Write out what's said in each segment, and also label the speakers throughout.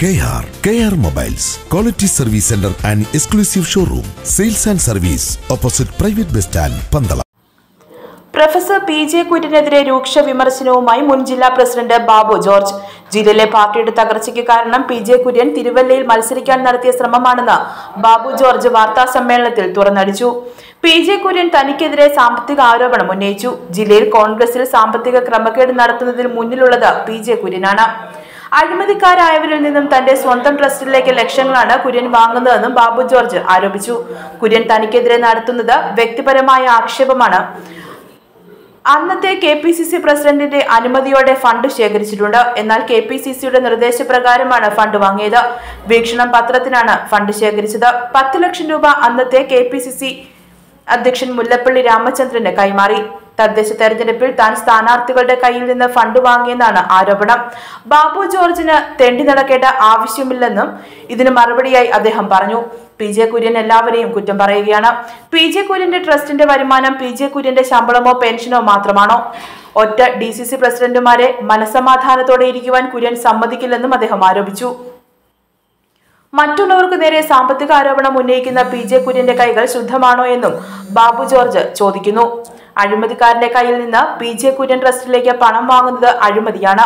Speaker 1: KR KR Mobiles Quality Service Center and Exclusive Showroom Sales and Service opposite Private Bus Stand Pandala
Speaker 2: professor P J കുര്യനെതിരെ രൂക്ഷ വിമർശനവുമായി മുൻ ജില്ലാ president Babu George ജില്ലയിലെ പാർട്ടിയുടെ തകർച്ചയ്ക്ക് കാരണം പി ജെ കുര്യൻ തിരുവല്ലയിൽ മത്സരിക്കാൻ നടത്തിയ ശ്രമമാണെന്ന് ബാബു ജോർജ് വാർത്താ സമ്മേളനത്തിൽ തുറന്നടിച്ചു പി ജെ കുര്യൻ തനിക്കെതിരെ സാമ്പത്തിക ആരോപണം ഉന്നയിച്ചു ജില്ലയിൽ കോൺഗ്രസിൽ സാമ്പത്തിക ക്രമക്കേട് നടത്തുന്നതിൽ മുന്നിലുള്ളത് പി ജെ കുര്യനാണ് അഴിമതിക്കാരായവരിൽ നിന്നും തന്റെ സ്വന്തം ട്രസ്റ്റിലേക്ക് ലക്ഷങ്ങളാണ് കുര്യൻ വാങ്ങുന്നതെന്നും ബാബു ജോർജ് ആരോപിച്ചു കുര്യൻ തനിക്കെതിരെ നടത്തുന്നത് വ്യക്തിപരമായ ആക്ഷേപമാണ് അന്നത്തെ കെ പി സി സി പ്രസിഡന്റിന്റെ അനുമതിയോടെ ഫണ്ട് ശേഖരിച്ചിട്ടുണ്ട് എന്നാൽ കെ പി സി സിയുടെ നിർദ്ദേശപ്രകാരമാണ് ഫണ്ട് വാങ്ങിയത് വീക്ഷണം പത്രത്തിനാണ് ഫണ്ട് ശേഖരിച്ചത് പത്ത് ലക്ഷം രൂപ അന്നത്തെ കെ പി സി സി അധ്യക്ഷൻ മുല്ലപ്പള്ളി രാമചന്ദ്രന് കൈമാറി തദ്ദേശ തെരഞ്ഞെടുപ്പിൽ താൻ സ്ഥാനാർത്ഥികളുടെ കയ്യിൽ നിന്ന് ഫണ്ട് വാങ്ങിയെന്നാണ് ആരോപണം ബാബു ജോർജിന് തെണ്ടി നടക്കേണ്ട ആവശ്യമില്ലെന്നും ഇതിന് മറുപടിയായി അദ്ദേഹം പറഞ്ഞു പി ജെ കുര്യൻ എല്ലാവരെയും കുറ്റം പറയുകയാണ് പി ജെ കുര്യന്റെ ട്രസ്റ്റിന്റെ വരുമാനം പി ജെ കുര്യന്റെ ശമ്പളമോ പെൻഷനോ മാത്രമാണോ ഒറ്റ ഡി സി സി പ്രസിഡന്റുമാരെ മനസമാധാനത്തോടെ ഇരിക്കുവാൻ കുര്യൻ സമ്മതിക്കില്ലെന്നും അദ്ദേഹം ആരോപിച്ചു മറ്റുള്ളവർക്ക് നേരെ സാമ്പത്തിക ആരോപണം ഉന്നയിക്കുന്ന പി ജെ കുര്യന്റെ കൈകൾ ശുദ്ധമാണോ എന്നും ബാബു ജോർജ് ചോദിക്കുന്നു അഴിമതിക്കാരന്റെ കയ്യിൽ നിന്ന് പി ജെ കുര്യൻ ട്രസ്റ്റിലേക്ക് പണം വാങ്ങുന്നത് അഴിമതിയാണ്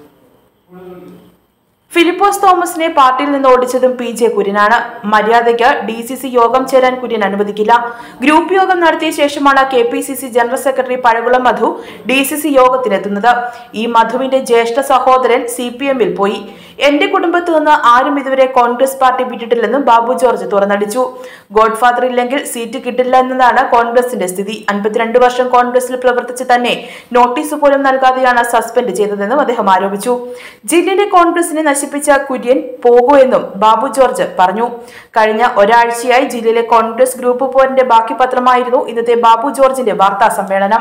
Speaker 2: ഫിലിപ്പോസ് തോമസിനെ പാർട്ടിയിൽ നിന്ന് ഓടിച്ചതും പി ജെ കുര്യനാണ് മര്യാദയ്ക്ക് ഡി സി സി യോഗം ചേരാൻ കുര്യൻ അനുവദിക്കില്ല ഗ്രൂപ്പ് യോഗം നടത്തിയ ശേഷമാണ് K P C C general secretary Pazhakulam Madhu D C C യോഗത്തിനെത്തുന്നത് ഈ മധുവിന്റെ ജ്യേഷ്ഠ സഹോദരൻ സി പി എമ്മിൽ പോയി എന്റെ കുടുംബത്തു നിന്ന് ആരും ഇതുവരെ കോൺഗ്രസ് പാർട്ടി വിട്ടിട്ടില്ലെന്നും ബാബു ജോർജ് തുറന്നടിച്ചു ഗോഡ്ഫാദർ ഇല്ലെങ്കിൽ സീറ്റ് കിട്ടില്ല എന്നതാണ് കോൺഗ്രസിന്റെ സ്ഥിതി അൻപത്തിരണ്ട് വർഷം കോൺഗ്രസിൽ പ്രവർത്തിച്ച് തന്നെ നോട്ടീസ് പോലും നൽകാതെയാണ് സസ്പെൻഡ് ചെയ്തതെന്നും അദ്ദേഹം ആരോപിച്ചു ജില്ലയിലെ കോൺഗ്രസിനെ നശിപ്പിച്ച കുര്യൻ പോകൂ എന്നും ബാബു ജോർജ് പറഞ്ഞു കഴിഞ്ഞ ഒരാഴ്ചയായി ജില്ലയിലെ കോൺഗ്രസ് ഗ്രൂപ്പ് പോരിന്റെ ബാക്കി പത്രമായിരുന്നു ഇന്നത്തെ ബാബു ജോർജിന്റെ വാർത്താ സമ്മേളനം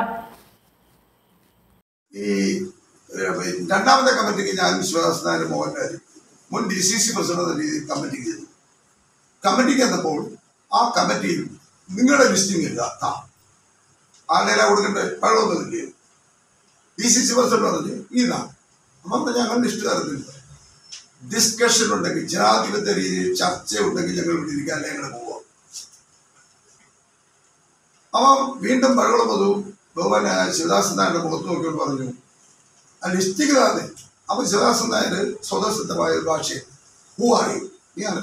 Speaker 3: ഈ ഏഹ്, രണ്ടാമത്തെ കമ്മിറ്റിക്ക് ഞാൻ വിശ്വാസനായ മോഹൻലാൽ മുൻ ഡി സി സി പ്രസിഡന്റ് എന്ന രീതിയിൽ കമ്മിറ്റിക്ക് ചെയ്തു കമ്മിറ്റിക്ക് എന്നപ്പോൾ ആ കമ്മിറ്റിയിൽ നിങ്ങളുടെ ലിസ്റ്റിംഗ് ഇല്ല ആ ആരുടെയിലാ കൊടുക്കണ്ടേ വെള്ളമൊന്നുമില്ലേ ഡി സി സി പ്രസിഡന്റ് പറഞ്ഞു ഇതാ അപ്പം ഞങ്ങൾ ലിസ്റ്റ് തരുന്നില്ല ഡിസ്കഷൻ ഉണ്ടെങ്കിൽ ജനാധിപത്യ രീതിയിൽ ചർച്ച ഉണ്ടെങ്കിൽ ഞങ്ങൾ ഇവിടെ ഇരിക്കാൻ ഞങ്ങൾ പോവാം അവൻ വീണ്ടും പഴകുളം വന്നു ബഹുമാന ശിവദാസൻ നായരുടെ മുഖത്ത് നോക്കിയോണ്ട് പറഞ്ഞു ആ ലിസ്റ്റിക്ക് തന്നെ അപ്പൊ ശിവദാസൻ നായർ സ്വതസിദ്ധമായ ഒരു ഭാഷയിൽ ഹൂ ആയി ഞാൻ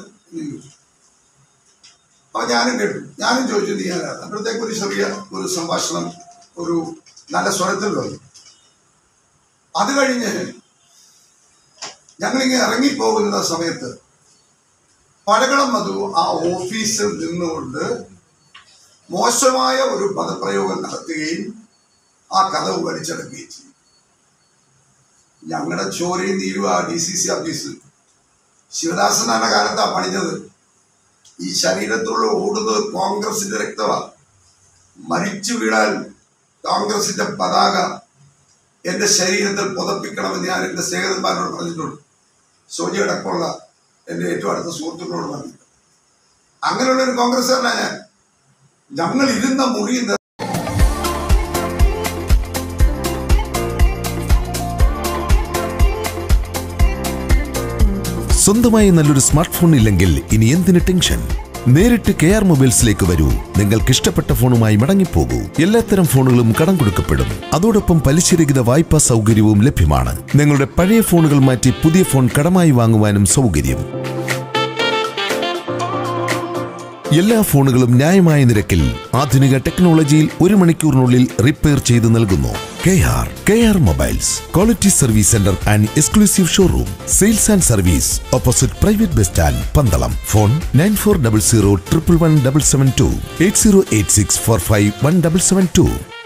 Speaker 3: അപ്പൊ ഞാനും കേട്ടു ഞാനും ചോദിച്ചു നീ ആരാണ് അപ്പോഴത്തേക്ക് ഒരു ചെറിയ ഒരു സംഭാഷണം ഒരു നല്ല സ്വരത്തിൽ വന്നു അത് കഴിഞ്ഞ് ഞങ്ങളിങ്ങനെ ഇറങ്ങിപ്പോകുന്ന സമയത്ത് പഴകളം മധു ആ ഓഫീസിൽ നിന്നുകൊണ്ട് മോശമായ ഒരു പദപ്രയോഗം നടത്തുകയും ആ കഥവ് വലിച്ചെടുക്കുകയും ചെയ്യും ഞങ്ങളുടെ ചോരയും നീരും ആ ഡി സി സി ഓഫീസ് ശിവദാസനാണ് കാലത്താ പണിഞ്ഞത് ഈ ശരീരത്തുള്ള ഓടുന്നത് കോൺഗ്രസിന്റെ രക്തമാണ് മരിച്ചു വീഴാൻ കോൺഗ്രസിന്റെ പതാക എന്റെ ശരീരത്തിൽ പുതപ്പിക്കണമെന്ന് ഞാൻ എന്റെ സ്നേഹിതന്മാരോട് പറഞ്ഞിട്ടുണ്ട് സോജി അടക്കമുള്ള എന്റെ ഏറ്റവും അടുത്ത സുഹൃത്തുക്കളോട് പറഞ്ഞു അങ്ങനെയുള്ള ഒരു കോൺഗ്രസ്സുകാരനാണ് ഞാൻ ഞങ്ങൾ ഇരുന്ന മുറി
Speaker 1: സ്വന്തമായി നല്ലൊരു സ്മാർട്ട് ഫോൺ ഇല്ലെങ്കിൽ ഇനി എന്തിന് ടെൻഷൻ നേരിട്ട് കെ ആർ മൊബൈൽസിലേക്ക് വരൂ നിങ്ങൾക്ക് ഇഷ്ടപ്പെട്ട ഫോണുമായി മടങ്ങിപ്പോകൂ എല്ലാത്തരം ഫോണുകളും കടം കൊടുക്കപ്പെടും അതോടൊപ്പം പലിശരഹിത വായ്പാ സൗകര്യവും ലഭ്യമാണ് നിങ്ങളുടെ പഴയ ഫോണുകൾ മാറ്റി പുതിയ ഫോൺ കടമായി വാങ്ങുവാനും സൗകര്യം എല്ലാ ഫോണുകളും ന്യായമായ നിരക്കിൽ ആധുനിക ടെക്നോളജിയിൽ ഒരു മണിക്കൂറിനുള്ളിൽ റിപ്പയർ ചെയ്ത് നൽകുന്നു K R K R mobiles quality service centre and exclusive showroom sales and service opposite private bus stand Pandalam phone nine four double zero triple one double seven two eight zero eight six four five one double seven to